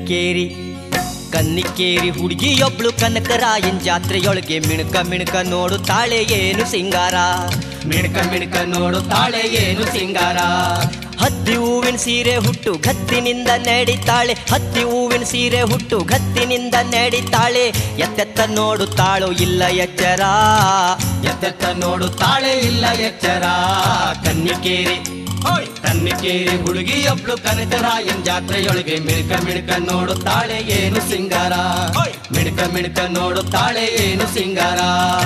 ಕನ್ನಿಕೇರಿ ಕನ್ನಿಕೇರಿ ಹುಡುಗಿಯೊಬ್ಳು ಕನಕರಾಯನ್ ಜಾತ್ರೆಯೊಳಗೆ ಮಿಣಕ ಮಿಣಕ ನೋಡುತ್ತಾಳೆ ಏನು ಸಿಂಗಾರ ಮಿಣಕ ಮಿಣಕ ನೋಡುತ್ತಾಳೆ ಏನು ಸಿಂಗಾರ ಹತ್ತಿ ಹೂವಿನ ಸೀರೆ ಹುಟ್ಟು ಗತ್ತಿನಿಂದ ನಡಿತಾಳೆ ಹತ್ತಿ ಹೂವಿನ ಸೀರೆ ಹುಟ್ಟು ಗತ್ತಿನಿಂದ ನಡಿತಾಳೆ ಎತ್ತೆತ್ತ ನೋಡುತ್ತಾಳು ಇಲ್ಲ ಎಚ್ಚರ ಎತ್ತೆತ್ತ ನೋಡುತ್ತಾಳೆ ಇಲ್ಲ ಎಚ್ಚರ ಕನ್ನಿಕೇರಿ ಹೋಯ್ ಕನ್ನಿಕೇರಿ ಹುಡುಗಿಯೊಬ್ಳು ಕನಕರಾಯನ್ ಜಾತ್ರೆಯೊಳಗೆ ಮಿಣಕ ಮಿಣಕ ನೋಡುತ್ತಾಳೆ ಏನು ಸಿಂಗಾರ ಹೋಯ್ ಮಿಣಕ ಮಿಣಕ ನೋಡುತ್ತಾಳೆ ಏನು ಸಿಂಗಾರ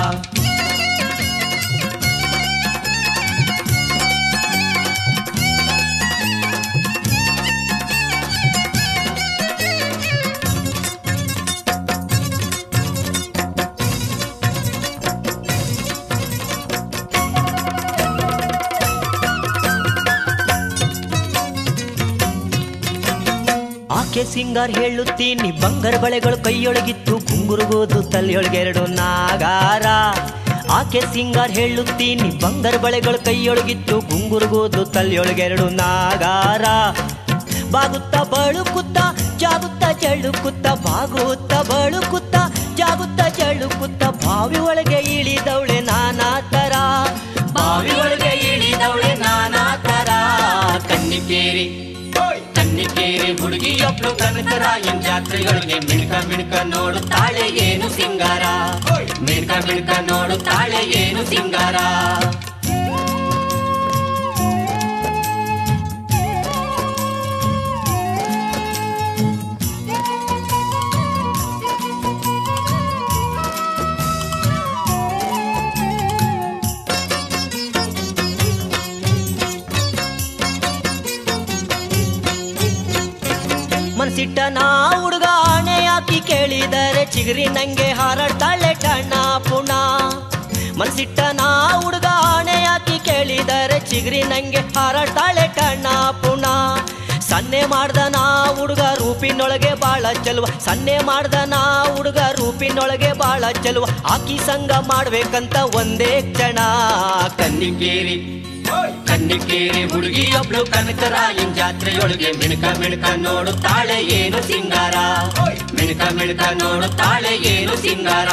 ಆಕೆ ಸಿಂಗಾರ್ ಹೇಳುತ್ತೀನಿ ಬಂಗಾರ ಬಳೆಗಳು ಕೈಯೊಳಗಿತ್ತು ಗುಂಗುರುಗೋದು ತಲೆಯೊಳಗೆರಡು ನಾಗಾರ ಆಕೆ ಸಿಂಗಾರ್ ಹೇಳುತ್ತೀನಿ ಬಂಗಾರ ಬಳೆಗಳು ಕೈಯೊಳಗಿತ್ತು ಗುಂಗುರುಗೋದು ತಲೆಯೊಳಗೆರಡು ನಾಗಾರ ಬಾಗುತ್ತ ಬಳುಕುತ್ತ ಜಾಗುತ್ತ ಜಳುಕುತ್ತ ಬಾಗುತ್ತ ಬಳುಕುತ್ತ ಜಾಗುತ್ತ ಜಳುಕುತ್ತ ಬಾವಿ ಒಳಗೆ ಇಳಿದವಳೆ ನಾನಾ ತರ ಬಾವಿ ಒಳಗೆ ಇಳಿದವಳೆ ನಾನಾ ತರ ಕನ್ನಿಕೇರಿ ಕನ್ನಿಕೇರಿ ಹುಡುಗಿಯೊಬ್ಳು ಕನಕರಾಯನ್ ಜಾತ್ರೆಗಳಿಗೆ ಮಿಣಕ ಮಿಣಕ ನೋಡುತ್ತಾಳೆ ಏನು ಸಿಂಗಾರ ಮಿಣಕ ಮಿಣಕ ನೋಡುತ್ತಾಳೆ ಏನು ಸಿಂಗಾರ ಮನ್ಸಿಟ್ಟ ನಾ ಹುಡುಗ ಆಣೆ ಹಾಕಿ ಕೇಳಿದರೆ ಚಿಗರಿ ನಂಗೆ ಹಾರಾಡ್ತಾಳೆ ಟಣ್ಣ ಪುಣ ಮನ್ಸಿಟ್ಟ ನಾ ಹುಡುಗ ಆಣೆ ಹಾಕಿ ಕೇಳಿದರೆ ಚಿಗರಿ ನಂಗೆ ಹಾರಾಡ್ತಾಳೆ ಟಣ್ಣ ಪುಣ ಸನ್ನೆ ಮಾಡ್ದ ನಾ ಹುಡುಗ ರೂಪಿನೊಳಗೆ ಬಾಳ ಚೆಲುವ ಸನ್ನೆ ಮಾಡ್ದ ನಾ ಹುಡುಗ ರೂಪಿನೊಳಗೆ ಬಾಳ ಚೆಲುವ ಆಕಿ ಸಂಗ ಮಾಡ್ಬೇಕಂತ ಒಂದೇ ಕ್ಷಣ ಕನ್ನಿಗೇರಿ ಕನ್ನಿಕೇರಿ ಹುಡುಗಿಯೊಬ್ಳು ಕನಕರಾಯನ್ ಜಾತ್ರೆಯೊಳಗೆ ಮಿಣಕ ಮಿಣಕ ನೋಡುತ್ತಾಳೆ ಏನು ಸಿಂಗಾರ ಮಿಣಕ ಮಿಣಕ ನೋಡುತ್ತಾಳೆ ಏನು ಸಿಂಗಾರ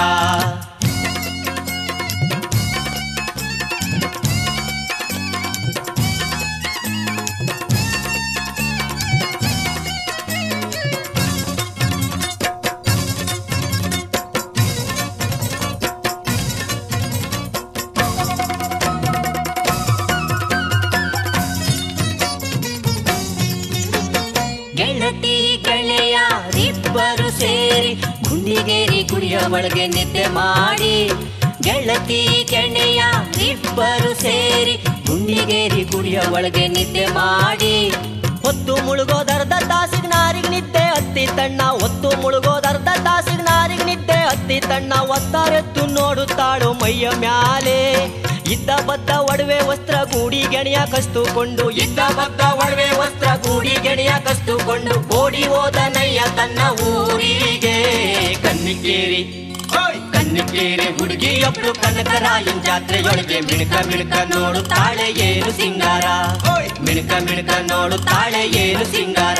ಗೆಳತಿ ಗೆಳೆಯರಿಬ್ಬರು ಸೇರಿ ಗುಂಡಿಗೇರಿ ಗುಡಿಯ ಒಳಗೆ ನಿದ್ದೆ ಮಾಡಿ ಗೆಳತಿ ಗೆಳೆಯರಿಬ್ಬರು ಸೇರಿ ಗುಂಡಿಗೇರಿ ಗುಡಿಯ ಒಳಗೆ ನಿದ್ದೆ ಮಾಡಿ ಹೊತ್ತು ಮುಳುಗೋದರ್ಧ ತಾಸಿಗೆ ನಾರಿಗೆ ನಿದ್ದೆ ಹತ್ತಿ ತಣ್ಣ ಹೊತ್ತು ಮುಳುಗೋದರ್ಧ ತಾಸಿಗೆ ನಾರಿಗೆ ನಿದ್ದೆ ಹತ್ತಿ ತಣ್ಣ ಒತ್ತಾರೆತ್ತು ನೋಡುತ್ತಾಳು ಮೈಯ ಮ್ಯಾಲೆ ಇದ್ದ ಬದ್ದ ಒಡವೆ ವಸ್ತ್ರ ಗೂಡಿ ಗೆಣೆಯ ಕಸ್ತುಕೊಂಡು ಇದ್ದ ಬದ್ದ ಒಡವೆ ವಸ್ತ್ರ ಗೂಡಿ ಗೆಣೆಯ ಕಸ್ತುಕೊಂಡು ಓಡಿ ಹೋದ ನಯ್ಯ ತನ್ನ ಊರಿಗೆ ಕನ್ನಿಕೇರಿ ಕನ್ನಿಕೇರಿ ಹುಡುಗಿಯೊಬ್ಳು ಕನಕರಾಯನ್ ಜಾತ್ರೆಯೊಳಗೆ ಮಿಣಕ ಮಿಣಕ ನೋಡುತ್ತಾಳೆ ಏನು ಸಿಂಗಾರ ಮಿಣಕ ಮಿಣಕ ನೋಡುತ್ತಾಳೆ ಏನು ಸಿಂಗಾರ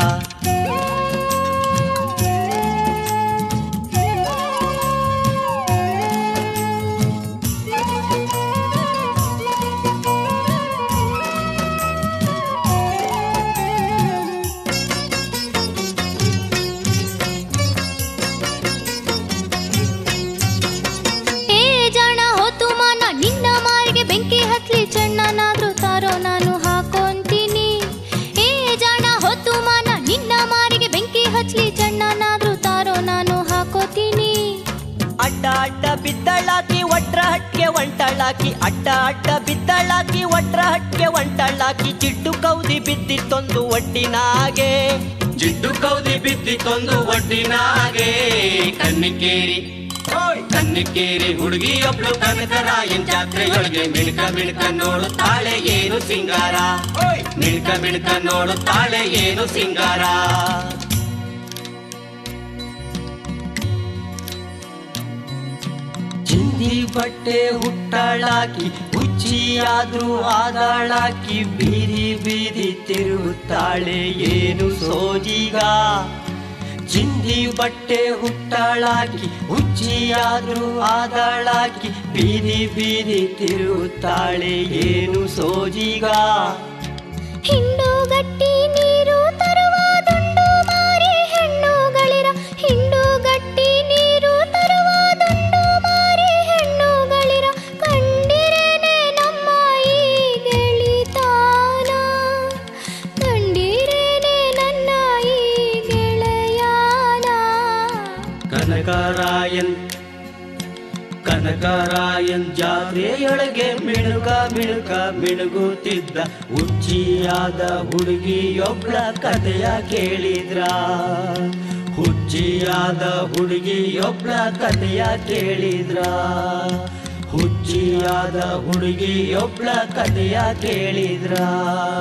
ಏ ಜಾಣ ಹೊತ್ತು ಮಾನ ನಿನ್ನ ಮಾರಿಗೆ ಬೆಂಕಿ ಹತ್ಲಿ ಚಣ್ಣನಾದ್ರೂ ತಾರೋ ನಾನು ಹಾಕೊಂತೀನಿ ಏ ಜಾಣ ಹೊತ್ತು ಮಾನ ನಿನ್ನ ಮಾರಿಗೆ ಬೆಂಕಿ ಹಚ್ಲಿ ಚಣ್ಣನಾದ್ರೂ ತಾರೋ ನಾನು ಹಾಕೋತೀನಿ ಅಡ್ಡ ಅಡ್ಡ ಬಿದ್ದಳಾಕಿ ಒಟ್ರ ಹಟ್ಗೆ ಒಂಟಳಾಕಿ ಅಡ್ಡ ಅಡ್ಡ ಬಿದ್ದಳಾಕಿ ಒಟ್ರ ಹಟ್ಗೆ ಒಂಟಳಾಕಿ ಜಿಡ್ಡು ಕೌದಿ ಬಿದ್ದಿತ್ತೊಂದು ಒಟ್ಟಿನಾಗೆ ಜಿಡ್ಡು ಕೌದಿ ಬಿದ್ದಿತ್ತೊಂದು ಒಟ್ಟಿನಾಗೆ ಕನ್ನಿಕೇರಿ ಕನ್ನಿಕೇರಿ ಹುಡುಗಿಯೊಬ್ಳು ಕನಕರಾಯನ್ ಜಾತ್ರೆಯೊಳಗೆ ಮಿಣಕ ಮಿಣಕ ನೋಡುತ್ತಾಳೆ ಏನು ಸಿಂಗಾರ ಮಿಣಕ ಮಿಣಕ ನೋಡುತ್ತಾಳೆ ಏನು ಸಿಂಗಾರ ಚಿಂದಿ ಬಟ್ಟೆ ಹುಟ್ಟಳಾಕಿ ಹುಚ್ಚಿಯಾದ್ರೂ ಆದಾಳಾಕಿ ಬೀದಿ ಬೀದಿ ತಿರುಗುತ್ತಾಳೆ ಏನು ಸೋಜಿಗ ಚಿಂದಿ ಬಟ್ಟೆ ಹುಟ್ಟಾಳಾಕಿ ಹುಚ್ಚಿಯಾದ್ರೂ ಆದಾಳಾಕಿ ಬೀದಿ ಬೀದಿ ತಿರುಗುತ್ತಾಳೆ ಏನು ಸೋಜಿಗ ಹಿಂಡು ಗಟ್ಟಿ ನೀರು ತರುವ ದುಂಡು ಮಾರಿ ಹೆಣ್ಣುಗಳಿರ ಹಿಂಡು ಗಟ್ಟಿ ನೀರು ತರುವ ದುಂಡು ಮಾರಿ ಹೆಣ್ಣುಗಳಿರ ಕಂಡಿರೇನೆ ನಮ್ಮ ಈ ಗೆಳಿತಾನ ಕಂಡಿರೇನೆ ನನ್ನ ಈ ಗೆಳೆಯಾನ ಕನಕರಾಯನ್ ಕನಕರಾಯನ್ ಜಾತ್ರೆಯೊಳಗೆ ಮಿಣುಕ ಮಿಣುಕ ಮಿಣುಗುತ್ತಿದ್ದ ಹುಚ್ಚಿಯಾದ ಹುಡುಗಿಯೊಬ್ಳ ಕಥೆಯ ಕೇಳಿದ್ರ ಹುಚ್ಚಿಯಾದ ಹುಡುಗಿಯೊಬ್ಳ ಕಥೆಯ ಕೇಳಿದ್ರ ಹುಚ್ಚಿಯಾದ ಹುಡುಗಿಯೊಬ್ಳ ಕಥೆಯ ಕೇಳಿದ್ರ